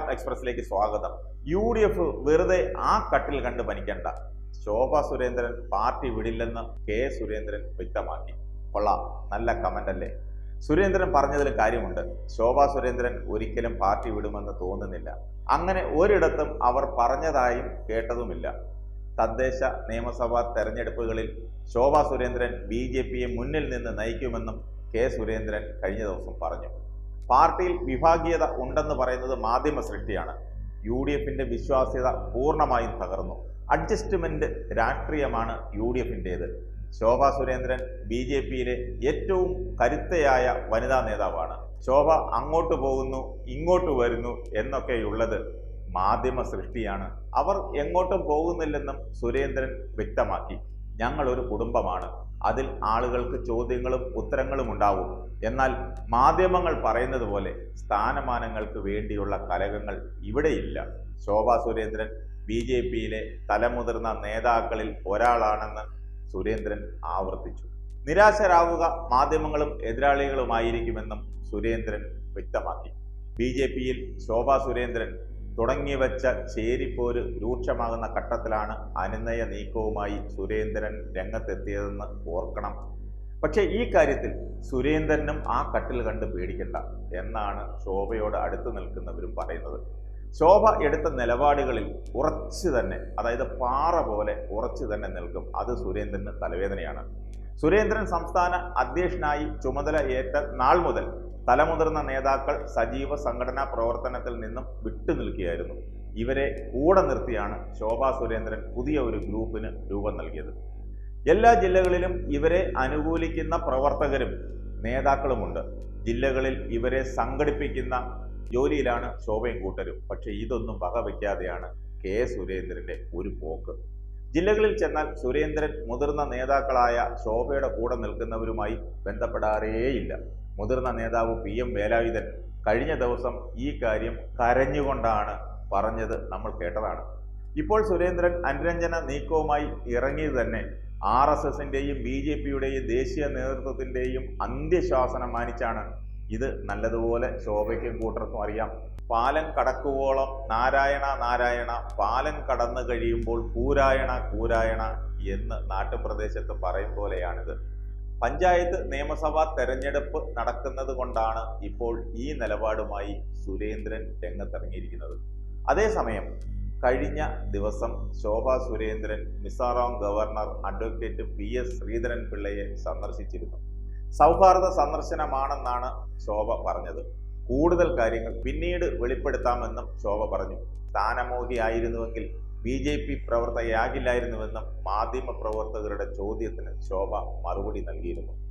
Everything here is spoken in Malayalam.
എക്സ്പ്രസിലേക്ക് സ്വാഗതം യു ഡി എഫ് വെറുതെ ആ കട്ടിൽ കണ്ട് പനിക്കണ്ട ശോഭ സുരേന്ദ്രൻ പാർട്ടി വിടില്ലെന്ന് കെ സുരേന്ദ്രൻ വ്യക്തമാക്കി കൊള്ളാം നല്ല കമന്റ് അല്ലേ സുരേന്ദ്രൻ പറഞ്ഞതിൽ കാര്യമുണ്ട് ശോഭ സുരേന്ദ്രൻ ഒരിക്കലും പാർട്ടി വിടുമെന്ന് തോന്നുന്നില്ല അങ്ങനെ ഒരിടത്തും അവർ പറഞ്ഞതായും കേട്ടതുമില്ല തദ്ദേശ നിയമസഭാ തെരഞ്ഞെടുപ്പുകളിൽ ശോഭ സുരേന്ദ്രൻ ബി ജെ പിയെ മുന്നിൽ നിന്ന് നയിക്കുമെന്നും കെ സുരേന്ദ്രൻ കഴിഞ്ഞ ദിവസം പറഞ്ഞു പാർട്ടിയിൽ വിഭാഗീയത ഉണ്ടെന്ന് പറയുന്നത് മാധ്യമ സൃഷ്ടിയാണ് യു ഡി എഫിന്റെ വിശ്വാസ്യത പൂർണ്ണമായും തകർന്നു അഡ്ജസ്റ്റ്മെന്റ് രാഷ്ട്രീയമാണ് യു ഡി എഫിൻ്റേത് ശോഭ സുരേന്ദ്രൻ ബി ജെ പിയിലെ ഏറ്റവും കരുത്തയായ വനിതാ നേതാവാണ് ശോഭ അങ്ങോട്ട് പോകുന്നു ഇങ്ങോട്ട് വരുന്നു എന്നൊക്കെയുള്ളത് മാധ്യമ സൃഷ്ടിയാണ് അവർ എങ്ങോട്ടും പോകുന്നില്ലെന്നും സുരേന്ദ്രൻ വ്യക്തമാക്കി ഞങ്ങൾ ഒരു കുടുംബമാണ് അതിൽ ആളുകൾക്ക് ചോദ്യങ്ങളും ഉത്തരങ്ങളും ഉണ്ടാവും എന്നാൽ മാധ്യമങ്ങൾ പറയുന്നത് പോലെ സ്ഥാനമാനങ്ങൾക്ക് വേണ്ടിയുള്ള കലകങ്ങൾ ഇവിടെയില്ല ശോഭാ സുരേന്ദ്രൻ ബി ജെ പിയിലെ തലമുതിർന്ന നേതാക്കളിൽ ഒരാളാണെന്ന് സുരേന്ദ്രൻ ആവർത്തിച്ചു നിരാശരാവുക മാധ്യമങ്ങളും എതിരാളികളുമായിരിക്കുമെന്നും സുരേന്ദ്രൻ വ്യക്തമാക്കി ബി ജെ പിയിൽ ശോഭാ സുരേന്ദ്രൻ തുടങ്ങിവെച്ച ചേരിപ്പോര് രൂക്ഷമാകുന്ന ഘട്ടത്തിലാണ് അനുനയ നീക്കവുമായി സുരേന്ദ്രൻ രംഗത്തെത്തിയതെന്ന് ഓർക്കണം പക്ഷേ ഈ കാര്യത്തിൽ സുരേന്ദ്രനും ആ കട്ടിൽ കണ്ട് പേടിക്കണ്ട എന്നാണ് ശോഭയോട് അടുത്ത് നിൽക്കുന്നവരും പറയുന്നത് ശോഭ എടുത്ത നിലപാടുകളിൽ ഉറച്ചു തന്നെ അതായത് പാറ പോലെ ഉറച്ചു തന്നെ നിൽക്കും അത് സുരേന്ദ്രന് തലവേദനയാണ് സുരേന്ദ്രൻ സംസ്ഥാന അധ്യക്ഷനായി ചുമതല ഏറ്റ നാൾ മുതൽ തലമുതിർന്ന നേതാക്കൾ സജീവ സംഘടനാ പ്രവർത്തനത്തിൽ നിന്നും വിട്ടുനിൽക്കുകയായിരുന്നു ഇവരെ കൂടെ നിർത്തിയാണ് ശോഭാ സുരേന്ദ്രൻ പുതിയ ഒരു ഗ്രൂപ്പിന് രൂപം നൽകിയത് എല്ലാ ജില്ലകളിലും ഇവരെ അനുകൂലിക്കുന്ന പ്രവർത്തകരും നേതാക്കളുമുണ്ട് ജില്ലകളിൽ ഇവരെ സംഘടിപ്പിക്കുന്ന ജോലിയിലാണ് ശോഭയും കൂട്ടരും പക്ഷേ ഇതൊന്നും വകവയ്ക്കാതെയാണ് കെ സുരേന്ദ്രന്റെ ഒരു പോക്ക് ജില്ലകളിൽ ചെന്നാൽ സുരേന്ദ്രൻ മുതിർന്ന നേതാക്കളായ ശോഭയുടെ കൂടെ നിൽക്കുന്നവരുമായി ബന്ധപ്പെടാറേയില്ല മുതിർന്ന നേതാവ് പി എം വേലായുധൻ കഴിഞ്ഞ ദിവസം ഈ കാര്യം കരഞ്ഞുകൊണ്ടാണ് പറഞ്ഞത് നമ്മൾ കേട്ടതാണ് ഇപ്പോൾ സുരേന്ദ്രൻ അനുരഞ്ജന നീക്കവുമായി ഇറങ്ങിയത് തന്നെ ആർ എസ് എസിന്റെയും ബി ജെ പിയുടെയും ദേശീയ നേതൃത്വത്തിന്റെയും അന്ത്യശാസനം മാനിച്ചാണ് ഇത് നല്ലതുപോലെ ശോഭയ്ക്കും കൂട്ടർക്കും അറിയാം പാലം കടക്കുവോളം നാരായണ നാരായണ പാലം കടന്നു കഴിയുമ്പോൾ കൂരായണ കൂരായണ എന്ന് നാട്ടുപ്രദേശത്ത് പറയും പോലെയാണിത് പഞ്ചായത്ത് നിയമസഭാ തെരഞ്ഞെടുപ്പ് നടക്കുന്നത് കൊണ്ടാണ് ഇപ്പോൾ ഈ നിലപാടുമായി സുരേന്ദ്രൻ രംഗത്തിറങ്ങിയിരിക്കുന്നത് അതേസമയം കഴിഞ്ഞ ദിവസം Shobha Surendran Mizoram governor advocate P S Sreedharan പിള്ളയെ സന്ദർശിച്ചിരുന്നു സൗഹാർദ്ദ സന്ദർശനമാണെന്നാണ് ശോഭ പറഞ്ഞത് കൂടുതൽ കാര്യങ്ങൾ പിന്നീട് വെളിപ്പെടുത്താമെന്നും ശോഭ പറഞ്ഞു സ്ഥാനമോഹിയായിരുന്നുവെങ്കിൽ ബി ജെ പി പ്രവർത്തകയാകില്ലായിരുന്നുവെന്നും മാധ്യമ പ്രവർത്തകരുടെ ചോദ്യത്തിന് ശോഭ മറുപടി നൽകിയിരുന്നു